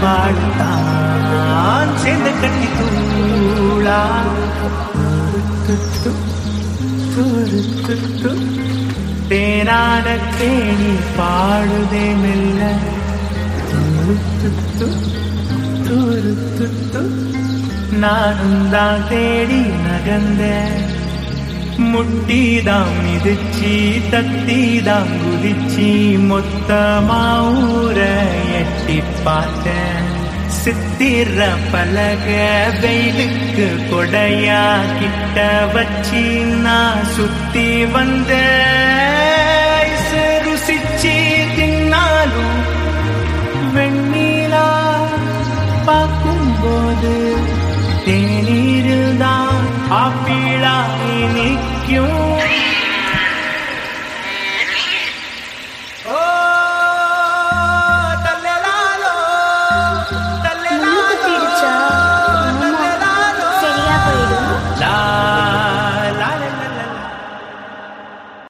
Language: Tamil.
வாழத்தான் சேர்ந்து கட்டி தூளா துருத்துத்து, துருத்துத்து. தேனான தேனி பாடுதே மெல்ல துருத்துத்து, துருத்துத்து. நானும் தான் தேடி நகர்ந்தேன் முட்டிதாம் மிதிச்சி தத்திதாம் குதிச்சி மொத்தமா ஊர எட்டி பார்த்தேன் சித்திர பலக வெயிலுக்கு கொடையா கிட்ட வச்சி நான் சுத்தி வந்த ருசிச்சி தின்னாலும் வெண்ணிலா பார்க்கும்போது தேநீரில் தான் ஆப்பிளா நிற்கும்